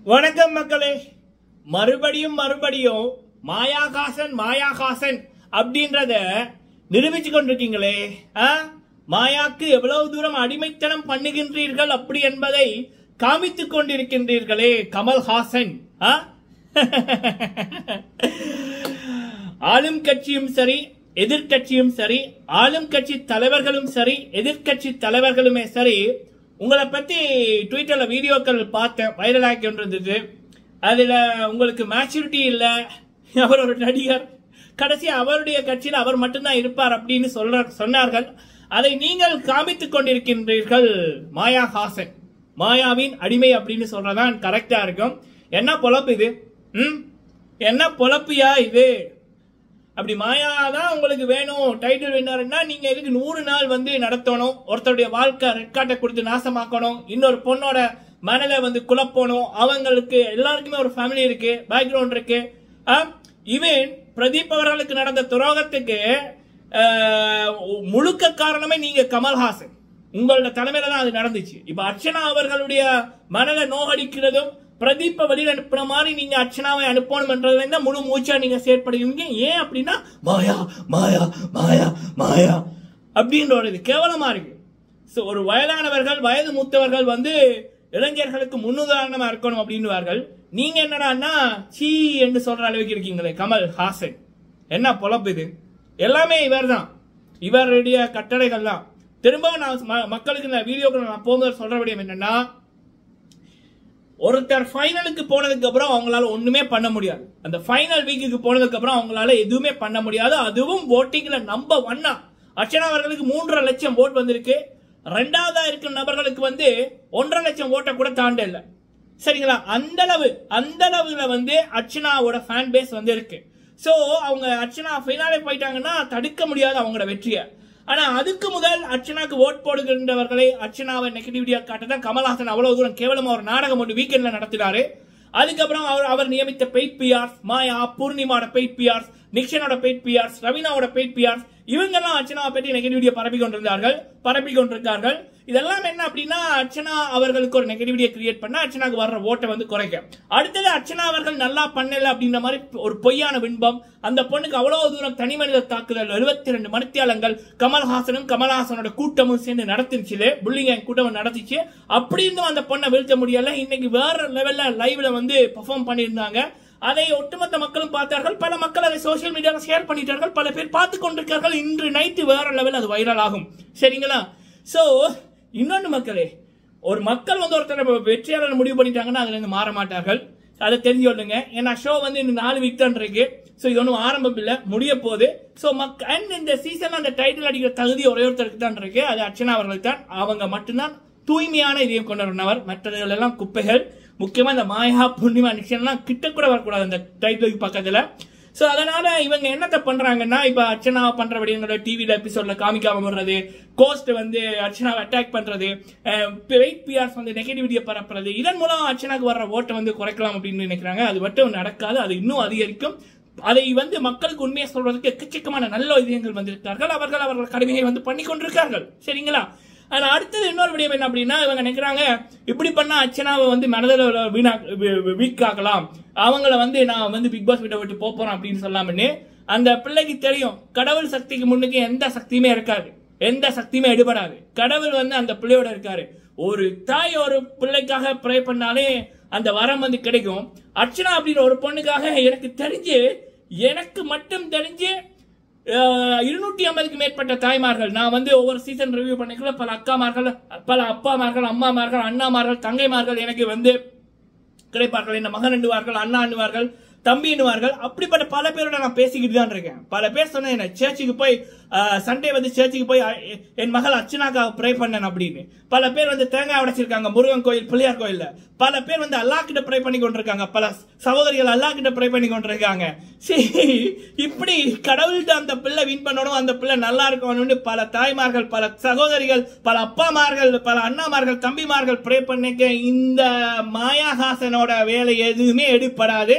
வணக்கம் மக்களே மறுபடியும் மறுபடியும் மாயாகாசன் மாயாகாசன் அப்படின்றத நிரூபிச்சு கொண்டிருக்கீங்களே ஆ? மாயாக்கு எவ்வளவு தூரம் அடிமைத்தனம் பண்ணுகின்றீர்கள் அப்படி என்பதை காமித்துக் கொண்டிருக்கின்றீர்களே கமல்ஹாசன் ஆ? ஆளும் கட்சியும் சரி எதிர்க்கட்சியும் சரி ஆளும் கட்சி தலைவர்களும் சரி எதிர்க்கட்சி தலைவர்களுமே சரி உங்களை பத்தி ட்விட்டர்ல வீடியோக்கள் பார்த்தேன் வைரல் ஆகி கொண்டிருந்தது அதுல உங்களுக்கு மேச்சூரிட்டி இல்ல அவர் ஒரு நடிகர் கடைசி அவருடைய கட்சியில் அவர் மட்டும்தான் இருப்பார் அப்படின்னு சொல்ற சொன்னார்கள் அதை நீங்கள் காமித்துக் கொண்டிருக்கின்றீர்கள் மாயா ஹாசன் மாயாவின் அடிமை அப்படின்னு சொல்றதான் கரெக்டா இருக்கும் என்ன பொழப்பு இது ம் என்ன பொழப்பியா இது அப்படி மாயா தான் உங்களுக்கு வேணும் டைட்டில் வின்னர்னா நீங்க இதுக்கு நூறு நாள் வந்து நடத்தணும் ஒருத்தருடைய வாழ்க்கை ரெட் கார்டை கொடுத்து நாசமாக்கணும் இன்னொரு பொண்ணோட மனதை வந்து குழப்பணும் அவங்களுக்கு எல்லாருக்குமே ஒரு ஃபேமிலி இருக்கு பேக்ரவுண்ட் இருக்கு ஈவன் பிரதீப் அவர்களுக்கு நடந்த துரோகத்துக்கு ஆஹ், முழுக்க காரணமே நீங்க கமல்ஹாசன் உங்களோட தலைமையில தான் அது நடந்துச்சு இப்ப அர்ச்சனா அவர்களுடைய மனதை நோகடிக்கிறதும் பிரதீப்ப வெளியில அனுப்புற மாதிரி நீங்க அர்ச்சனாவை அனுப்பணும்ன்றதுல தான் முழு மூச்சா நீங்க செயற்படுவீங்க ஏன் அப்படின்னா மாயா மாயா மாயா மாயா அப்படின்ற ஒரு இது கேவலமா இருக்கு So, ஒரு வயதானவர்கள் வயது மூத்தவர்கள் வந்து இளைஞர்களுக்கு முன்னுதாரணமா இருக்கணும் அப்படின்னுவார்கள் நீங்க என்னடான்னா சீ என்று சொல்ற அளவுக்கு இருக்கீங்களே கமல் ஹாசன் என்ன பொழப்பு இது எல்லாமே இவர்தான் இவருடைய கட்டளைகள் தான் திரும்ப நான் ம- மக்களுக்கு இந்த வீடியோக்கு நான் போகும்போது சொல்ற விடயம் என்னன்னா ஒருத்தர் ஃபைனலுக்கு போனதுக்கு அப்புறம் அவங்களால ஒண்ணுமே பண்ண முடியாது அந்த ஃபைனல் வீக்குக்கு போனதுக்கு அப்புறம் அவங்களால எதுவுமே பண்ண முடியாது அதுவும் ஓட்டிங்ல நம்பர் ஒன்னா அர்ச்சனா அவர்களுக்கு மூன்றரை லட்சம் ஓட் வந்திருக்கு ரெண்டாவதா இருக்கிற நபர்களுக்கு வந்து ஒன்றரை லட்சம் ஓட்டை கூட தாண்ட இல்ல சரிங்களா அந்த அளவு அந்த அளவுல வந்து அர்ச்சனாவோட ஃபேன் பேஸ் வந்து இருக்கு சோ அவங்க அர்ச்சனா ஃபைனலே போயிட்டாங்கன்னா தடுக்க முடியாது அவங்களோட வெற்றியை ஆனா அதுக்கு முதல் அர்ச்சனாக்கு ஓட் போடுகின்றவர்களை அர்ச்சனாவை நெகட்டிவிட்டியா காட்ட தான் கமல்ஹாசன் அவ்வளவு தூரம் கேவலமா ஒரு நாடகம் ஒன்று வீக்கெண்ட்ல நடத்தினாரு அதுக்கப்புறம் அவர் அவர் நியமித்த பெய்ட் பிஆர்ஸ் மாயா பூர்ணிமாவோட பெய்ட் பிஆர்ஸ் நிக்ஷனோட பெய்ட் பிஆர்ஸ் ரவீனாவோட பெய்ட் பிஆர்ஸ் இவங்கெல்லாம் அர்ச்சனாவை பற்றி நெகட்டிவிட்டியை பரப்பி கொண்டிருந்தார்கள் பரப்பி கொண்டிருக்கார்கள் இதெல்லாம் என்ன அப்படின்னா அர்ச்சனா அவர்களுக்கு ஒரு நெகட்டிவிட்டியை கிரியேட் பண்ண அர்ச்சனாக்கு வர்ற ஓட்டை வந்து குறைக்க அடுத்தது அர்ச்சனா அவர்கள் நல்லா பண்ணல அப்படின்ற மாதிரி ஒரு பொய்யான பின்பம் அந்த பொண்ணுக்கு அவ்வளவு தூரம் தனி மனித தாக்குதல் எழுபத்தி ரெண்டு மணித்தியாலங்கள் கமல்ஹாசனும் கமல்ஹாசனோட கூட்டமும் சேர்ந்து நடத்திருச்சு புல்லிங் கூட்டம் நடத்திச்சு அப்படி இருந்தும் அந்த பொண்ணை வீழ்த்த முடியல இன்னைக்கு வேற லெவல்ல லைவ்ல வந்து பெர்ஃபார்ம் பண்ணியிருந்தாங்க அதை ஒட்டுமொத்த மக்களும் பார்த்தார்கள் பல மக்கள் அதை சோசியல் மீடியால ஷேர் பண்ணிட்டார்கள் பல பேர் பார்த்து கொண்டிருக்கிறார்கள் இன்று நைட்டு வேற லெவல் அது வைரல் ஆகும் சரிங்களா சோ இன்னொன்று மக்களே ஒரு மக்கள் வந்து ஒருத்தர் வெற்றியாளர் முடிவு பண்ணிட்டாங்கன்னா அதுல இருந்து மாற மாட்டார்கள் அதை தெரிஞ்சு கொள்ளுங்க ஏன்னா ஷோ வந்து இன்னும் நாலு வீக் தான் இருக்கு ஸோ இது ஒன்றும் ஆரம்பம் இல்லை முடிய போகுது ஸோ மக் அண்ட் இந்த சீசன்ல அந்த டைட்டில் அடிக்கிற தகுதி ஒரே ஒருத்தருக்கு தான் இருக்கு அது அர்ச்சனா அவர்களுக்கு தான் அவங்க மட்டும்தான் தூய்மையான இதயம் கொண்டவர் மற்றவர்கள் எல்லாம் குப்பைகள் முக்கியமா இந்த மாயா பூர்ணிமா நிச்சயம்லாம் கிட்ட கூட வரக்கூடாது அந்த டைட்டிலுக்கு பக்கத்துல சோ அதனால இவங்க என்னத்த பண்றாங்கன்னா இப்ப அர்ச்சனா பண்ற விடயங்களோட டிவில எபிசோட்ல காமிக்காம விடுறது கோஸ்ட் வந்து அர்ச்சனாவை அட்டாக் பண்றது வெயிட் பிஆர்ஸ் வந்து நெகட்டிவிட்டியை பரப்புறது இதன் மூலம் அர்ச்சனாக்கு வர்ற ஓட்டை வந்து குறைக்கலாம் அப்படின்னு நினைக்கிறாங்க அது மட்டும் நடக்காது அது இன்னும் அதிகரிக்கும் அதை வந்து மக்களுக்கு உண்மையை சொல்றதுக்கு எக்கச்சக்கமான நல்ல இதயங்கள் வந்திருக்கிறார்கள் அவர்கள் அவர்கள் கடமையை வந்து பண்ணி கொண்டிருக்கார்கள் சரிங்களா ஆனா அடுத்தது இன்னொரு விடயம் என்ன அப்படின்னா இவங்க நினைக்கிறாங்க இப்படி பண்ணா அர்ச்சனாவை வந்து மனதில் வீணா வீக் ஆக்கலாம் அவங்கள வந்து நான் வந்து பிக் பாஸ் வீட்டை விட்டு போப் போறேன் அப்படின்னு சொல்லாமன்னு அந்த பிள்ளைக்கு தெரியும் கடவுள் சக்திக்கு முன்னுக்கு எந்த சக்தியுமே இருக்காது எந்த சக்தியுமே எடுபடாது கடவுள் வந்து அந்த பிள்ளையோட இருக்காரு ஒரு தாய் ஒரு பிள்ளைக்காக ப்ரே பண்ணாலே அந்த வரம் வந்து கிடைக்கும் அர்ச்சனா அப்படின்ற ஒரு பொண்ணுக்காக எனக்கு தெரிஞ்சு எனக்கு மட்டும் தெரிஞ்சு இருநூற்றி ஐம்பதுக்கு மேற்பட்ட தாய்மார்கள் நான் வந்து ஒவ்வொரு சீசன் ரிவ்யூ பண்ணிக்கல பல அக்காமார்கள் பல அப்பாமார்கள் அம்மாமார்கள் அண்ணாமார்கள் தங்கைமார்கள் எனக்கு வந்து கிடைப்பார்கள் என்ன மகன் எண்ணுவார்கள் அண்ணா எண்ணுவார்கள் தம்பி எண்ணுவார்கள் அப்படிப்பட்ட பல பேரோட நான் பேசிக்கிட்டு தான் இருக்கேன் பல பேர் சொன்னேன் என்ன சர்ச்சுக்கு போய் சண்டே வந்து சர்ச்சுக்கு போய் அஹ், என் மகள் அர்ச்சனாக்காக ப்ரே பண்ணேன் அப்படின்னு பல பேர் வந்து தேங்காய் உடைச்சிருக்காங்க முருகன் கோயில் பிள்ளையார் கோயில்ல பல பேர் வந்து அல்லாஹ் கிட்ட ப்ரே பண்ணி கொண்டிருக்காங்க பல சகோதரிகள் அல்லாஹ் கிட்ட ப்ரே பண்ணி கொண்டிருக்காங்க சரி இப்படி கடவுள்கிட்ட அந்த பிள்ளை வின் பண்ணணும் அந்த பிள்ளை நல்லா இருக்கணும்னு பல தாய்மார்கள் பல சகோதரிகள் பல அப்பாமார்கள் பல அண்ணாமார்கள் தம்பிமார்கள் ப்ரே பண்ணிக்க இந்த மாயாஹாசனோட வேலை எதுவுமே எடுப்படாது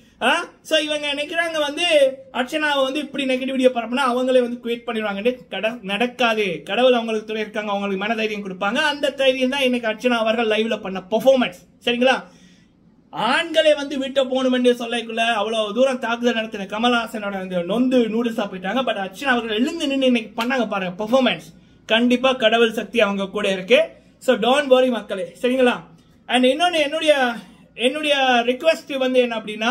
சோ இவங்க நினைக்கிறாங்க வந்து அர்ச்சனாவை வந்து இப்படி நெகட்டிவிட்டியை பரப்புனா அவங்களே வந்து குவேட் பண்ணிடுவாங்க கட நடக்காது கடவுள் அவங்களுக்கு துணை இருக்காங்க அவங்களுக்கு மன தைரியம் கொடுப்பாங்க அந்த தைரியம் தான் இன்னைக்கு அர்ச்சனா அவர்கள் லைவ்ல பண்ண பெர்ஃபார்மன்ஸ் சரிங்களா ஆண்களை வந்து வீட்டை போகணும் என்று சொல்லக்குள்ள அவ்வளவு தூரம் தாக்குதல் நடத்தின கமல்ஹாசனோட அந்த நொந்து நூடுல்ஸா போயிட்டாங்க பட் அர்ச்சனா அவர்கள் எழுந்து நின்று இன்னைக்கு பண்ணாங்க பாருங்க பெர்ஃபார்மன்ஸ் கண்டிப்பா கடவுள் சக்தி அவங்க கூட இருக்கு ஸோ டோன்ட் வரி மக்களே சரிங்களா அண்ட் இன்னொன்று என்னுடைய என்னுடைய ரிக்வெஸ்ட் வந்து என்ன அப்படின்னா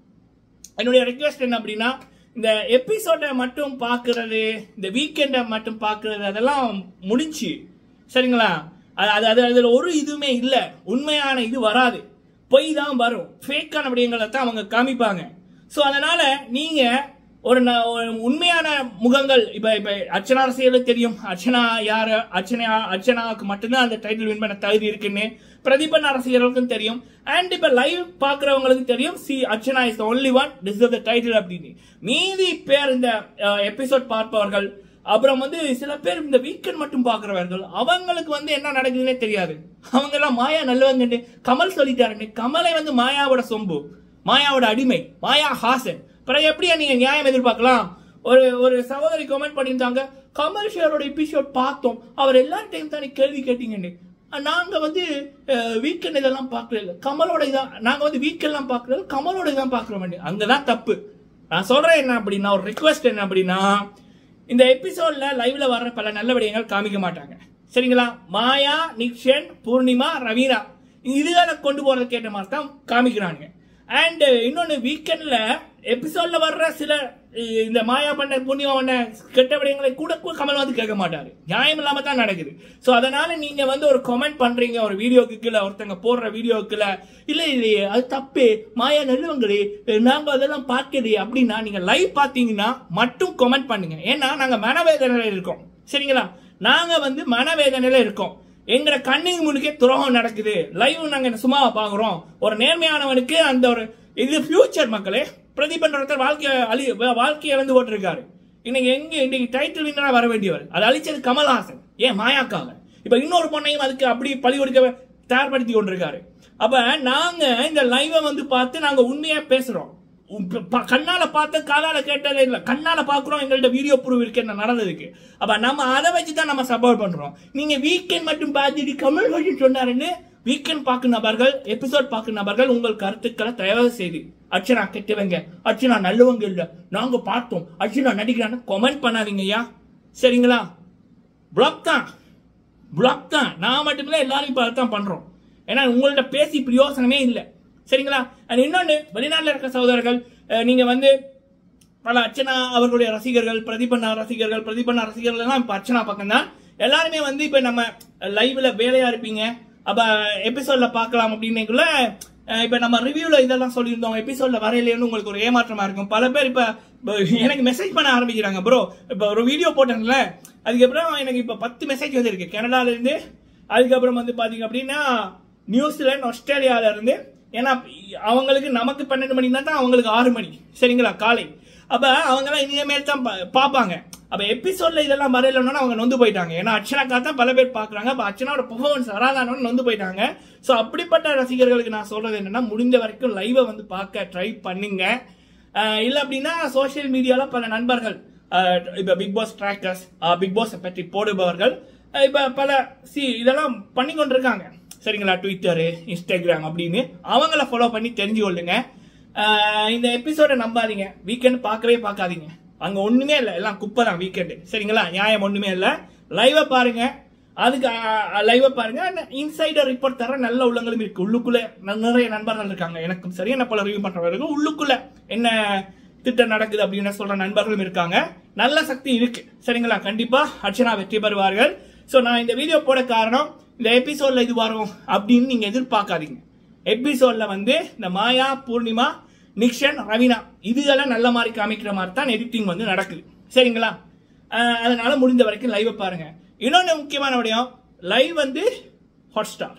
என்னுடைய ரெக்வெஸ்ட் என்ன அப்படின்னா இந்த எபிசோடை மட்டும் பார்க்கறது இந்த வீக்கெண்டை மட்டும் பார்க்கறது அதெல்லாம் முடிஞ்சு சரிங்களா அது அது அது அதில் ஒரு இதுவுமே இல்லை உண்மையான இது வராது பொய் தான் வரும் ஃபேக்கான விடயங்களை தான் அவங்க காமிப்பாங்க ஸோ அதனால நீங்க ஒரு ந- ஒரு உண்மையான முகங்கள் இப்ப இப்ப அர்ச்சனா ரசிகர்களுக்கு தெரியும் அர்ச்சனா யாரு அர்ச்சனா அர்ச்சனாவுக்கு மட்டும்தான் அந்த டைட்டில் வின் பண்ண தகுதி இருக்குன்னு பிரதீபன் ரசிகர்களுக்கும் தெரியும் அண்ட் இப்ப லைவ் பாக்குறவங்களுக்கு தெரியும் see Archana is only one this the title அப்படின்னு மீதி பேர் இந்த எபிசோட் பார்ப்பவர்கள் அப்புறம் வந்து சில பேர் இந்த வீக்கெண்ட் மட்டும் பாக்குறவர்கள் அவங்களுக்கு வந்து என்ன நடக்குதுன்னே தெரியாது அவங்க எல்லாம் மாயா நல்லவங்க கமல் சொல்லிட்டாருன்னு கமலை வந்து மாயாவோட சொம்பு மாயாவோட அடிமை மாயா ஹாசன் பிறகு எப்படியா நீங்க நியாயம் எதிர்பார்க்கலாம் ஒரு ஒரு சகோதரி கமெண்ட் பண்ணியிருந்தாங்க கமல் ஷேரோட எபிசோட் பார்த்தோம் அவர் எல்லார்ட்டையும் தானே கேள்வி கேட்டீங்கன்னு அஹ் நாங்க வந்து வீக்கெண்ட் இதெல்லாம் பார்க்கல இல்ல கமலோட இதான் நாங்க வந்து வீக்கெல்லாம் பார்க்கல கமலோட இதான் பார்க்கிறோம் அங்கதான் தப்பு நான் சொல்றேன் என்ன அப்படின்னா ஒரு ரிக்வெஸ்ட் என்ன அப்படின்னா இந்த எபிசோட்ல லைவ்ல வர்ற பல நல்ல விடயங்கள் காமிக்க மாட்டாங்க சரிங்களா மாயா நிக்ஷன் பூர்ணிமா ரவீனா இதுகளை கொண்டு போறது கேட்ட மாதிரி தான் காமிக்கிறாங்க அண்ட் இன்னொன்னு வீக்கெண்ட்ல எபிசோட்ல வர்ற சில அஹ், இந்த மாயா பண்ண புண்ணியம் பண்ண கெட்ட விடயங்களை கூட கூட கமல் வந்து கேட்க மாட்டாரு நியாயம் இல்லாம தான் நடக்குது சோ அதனால நீங்க வந்து ஒரு கமெண்ட் பண்றீங்க ஒரு வீடியோக்கு கீழே ஒருத்தங்க போடுற வீடியோக்கு கீழே இல்ல இல்லையே அது தப்பு மாயா நல்லவங்களே அஹ், நாங்க அதெல்லாம் பார்க்கலையே அப்படின்னா நீங்க லைவ் பாத்தீங்கன்னா மட்டும் கமெண்ட் பண்ணுங்க ஏன்னா நாங்க மனவேதனையில இருக்கோம் சரிங்களா நாங்க வந்து மனவேதனையில இருக்கோம் எங்கட கண்ணுக்கு முன்னுக்கே துரோகம் நடக்குது லைவ் நாங்க சும்மாவா பாக்குறோம் ஒரு நேர்மையானவனுக்கு அந்த ஒரு இது ஃபியூச்சர் மக்களே பிரதீபன் ஒருத்தர் வாழ்க்கைய அழி வாழ்க்கையை இழந்து போட்டிருக்காரு இன்னைக்கு எங்க இன்னைக்கு டைட்டில் வின்னரா வர வேண்டியவர் அதை அழிச்சது கமல்ஹாசன் ஏன் மாயாக்காக இப்ப இன்னொரு பொண்ணையும் அதுக்கு அப்படி பழி கொடுக்க தயார்படுத்தி கொண்டிருக்காரு அப்ப நாங்க இந்த லைவை வந்து பார்த்து நாங்க உண்மையா பேசுறோம் உம் ப- கண்ணால பார்த்த காலால கேட்டதே இல்ல கண்ணால பாக்குறோம் எங்கள்ட்ட வீடியோ ப்ரூவ் இருக்கு என்ன நடந்ததுக்கு அப்ப நம்ம அதை வச்சு தான் நம்ம சப்போர்ட் பண்றோம் நீங்க வீக்கெண்ட் மட்டும் பார்த்துட்டு கமல் ஹாசன் சொன்னாருன்னு வீக்கெண்ட் பார்க்கும் நபர்கள் எபிசோட் பார்க்கும் நபர்கள் உங்கள் கருத்துக்களை தயவு செய்து அர்ச்சனா கெட்டவங்க அர்ச்சனா நல்லவங்க இல்ல நாங்க பார்த்தோம் அர்ச்சனா நடிக்கிறான்னு கமெண்ட் பண்ணாதீங்க ஐயா சரிங்களா பிளாக் தான் பிளாக் தான் நான் மட்டுமில்ல எல்லாரும் இப்போ தான் பண்றோம் ஏன்னா உங்கள்ட்ட பேசி பிரயோசனமே இல்லை சரிங்களா அண்ட் இன்னொன்று வெளிநாட்டில் இருக்க சகோதரர்கள் அஹ், நீங்க வந்து பல அர்ச்சனா அவர்களுடைய ரசிகர்கள் பிரதீபண்ணா ரசிகர்கள் பிரதீபண்ணா ரசிகர்கள் எல்லாம் இப்போ அர்ச்சனா பக்கம் தான் எல்லாருமே வந்து இப்போ நம்ம லைவ்ல வேலையா இருப்பீங்க அப்ப எபிசோட்ல பார்க்கலாம் அப்படின்னுக்குள்ள அஹ், இப்ப நம்ம ரிவ்யூல இதெல்லாம் சொல்லியிருந்தோம் எபிசோட்ல வரையிலேன்னு உங்களுக்கு ஒரு ஏமாற்றமா இருக்கும் பல பேர் இப்ப இப்ப எனக்கு மெசேஜ் பண்ண ஆரம்பிக்கிறாங்க ப்ரோ இப்ப ஒரு வீடியோ போட்டேன்ல அதுக்கப்புறம் எனக்கு இப்ப பத்து மெசேஜ் வந்திருக்கு கனடால இருந்து அதுக்கப்புறம் வந்து பாத்தீங்க அப்படின்னா நியூசிலாந்து ஆஸ்திரேலியால இருந்து ஏன்னா அவங்களுக்கு நமக்கு பன்னெண்டு மணி தான் அவங்களுக்கு ஆறு மணி சரிங்களா காலை அப்ப அவங்க எல்லாம் இனிமேல் தான் பா- பார்ப்பாங்க அப்ப எபிசோட்ல இதெல்லாம் வரையிலன்னா அவங்க நொந்து போயிட்டாங்க ஏன்னா அர்ச்சனாக்கா தான் பல பேர் பாக்குறாங்க அப்ப அர்ச்சனாவோட பெர்ஃபார்மன்ஸ் வராதானு நொந்து போயிட்டாங்க சோ அப்படிப்பட்ட ரசிகர்களுக்கு நான் சொல்றது என்னன்னா முடிந்த வரைக்கும் லைவை வந்து பார்க்க ட்ரை பண்ணுங்க அஹ் இல்ல அப்படின்னா சோஷியல் மீடியால பல நண்பர்கள் அஹ் இப்ப Bigg Boss trackers Bigg Boss பற்றி போடுபவர்கள் அஹ் இப்ப பல சி இதெல்லாம் பண்ணி கொண்டிருக்காங்க சரிங்களா ட்விட்டரு இன்ஸ்டாகிராம் அப்படின்னு அவங்கள ஃபாலோ பண்ணி தெரிஞ்சு கொள்ளுங்க அஹ் இந்த எபிசோட நம்பாதீங்க வீக்கெண்ட் பார்க்கவே பார்க்காதீங்க அங்க ஒண்ணுமே இல்லை எல்லாம் குப்பை தான் வீக்கெண்டு சரிங்களா நியாயம் ஒண்ணுமே இல்லை லைவை பாருங்க அதுக்கு லைவ பாருங்க இன்சைடர் ரிப்போர்ட் தர நல்ல உள்ளங்களும் இருக்கு உள்ளுக்குள்ள ந- நிறைய நண்பர்கள் இருக்காங்க எனக்கும் சரி என்ன போல ரிவ்யூ பண்றவர்கள் உள்ளுக்குள்ள என்ன திட்டம் நடக்குது அப்படின்னு சொல்ற நண்பர்களும் இருக்காங்க நல்ல சக்தி இருக்கு சரிங்களா கண்டிப்பா அர்ச்சனா வெற்றி பெறுவார்கள் சோ நான் இந்த வீடியோ போட காரணம் இந்த எபிசோட்ல இது வரும் அப்படின்னு நீங்க எதிர்பார்க்காதீங்க எபிசோட்ல வந்து இந்த மாயா பூர்ணிமா நிக்ஷன் ரவீனா இதுகெல்லாம் நல்ல மாதிரி காமிக்கிற மாதிரி தான் எடிட்டிங் வந்து நடக்குது சரிங்களா அஹ் அதனால முடிந்த வரைக்கும் லைவை பாருங்க இன்னொன்று முக்கியமான விடயம் லைவ் வந்து ஹாட் ஸ்டார்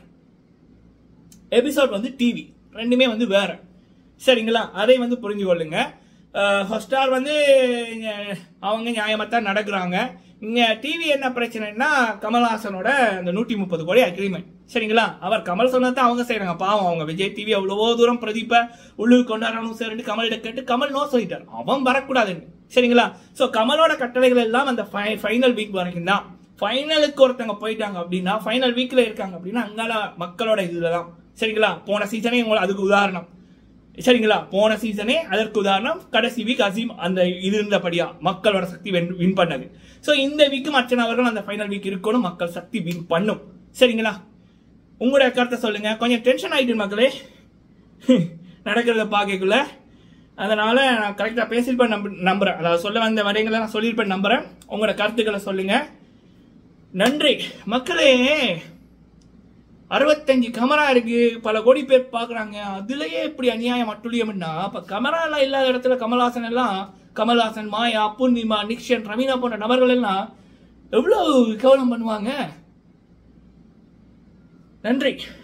எபிசோட் வந்து டிவி ரெண்டுமே வந்து வேற சரிங்களா அதை வந்து புரிஞ்சு கொள்ளுங்க ஹாட் ஸ்டார் வந்து இங்க அவங்க நியாயமாத்தான் நடக்கிறாங்க இங்க டிவி என்ன பிரச்சனைன்னா கமல்ஹாசனோட அந்த நூற்றி முப்பது கோடி அக்ரிமெண்ட் சரிங்களா அவர் கமல் சொன்னதான் அவங்க செய்றாங்க பாவம் அவங்க விஜய் டிவி அவ்வளவோ தூரம் பிரதீப்ப உள்ளூர் கொண்டாடணும் சரின்னு கமலிட கேட்டு கமல் நோ சொல்லிட்டார் அவன் வரக்கூடாதுன்னு சரிங்களா சோ கமலோட கட்டளைகள் எல்லாம் அந்த ஃபைனல் வீக் வரைக்கும் தான் ஃபைனலுக்கு ஒருத்தவங்க போயிட்டாங்க அப்படின்னா ஃபைனல் வீக்ல இருக்காங்க அப்படின்னா அங்கால மக்களோட இதுல தான் சரிங்களா போன சீசனே உங்களுக்கு அதுக்கு உதாரணம் சரிங்களா போன சீசனே அதற்கு உதாரணம் கடைசி வீக் அசீம் அந்த இது இருந்தபடியா மக்களோட சக்தி வின் பண்ணது ஸோ இந்த வீக்கும் அர்ச்சனா அவர்கள் அந்த ஃபைனல் வீக் இருக்கணும் மக்கள் சக்தி வின் பண்ணும் சரிங்களா உங்களோட கருத்தை சொல்லுங்க கொஞ்சம் டென்ஷன் ஆயிட்டு மக்களே நடக்கிறத பார்க்கக்குள்ள அதனால நான் கரெக்டாக பேசியிருப்பேன் நம்ப நம்புறேன் அதாவது சொல்ல வந்த வரைங்களை நான் சொல்லியிருப்பேன் நம்புறேன் உங்களோட கருத்துக்களை சொல்லுங்க நன்றி மக்களே அறுபத்தஞ்சு கமரா இருக்கு பல கோடி பேர் பார்க்குறாங்க அதுலயே இப்படி அநியாயம் அட்டுழியம்னா அப்ப கமரா எல்லாம் இல்லாத இடத்துல கமல்ஹாசன் எல்லாம் கமல்ஹாசன் மாயா பூர்ணிமா நிக்ஷன் ரவீனா போன்ற நபர்கள் எல்லாம் எவ்வளவு கவனம் பண்ணுவாங்க நன்றி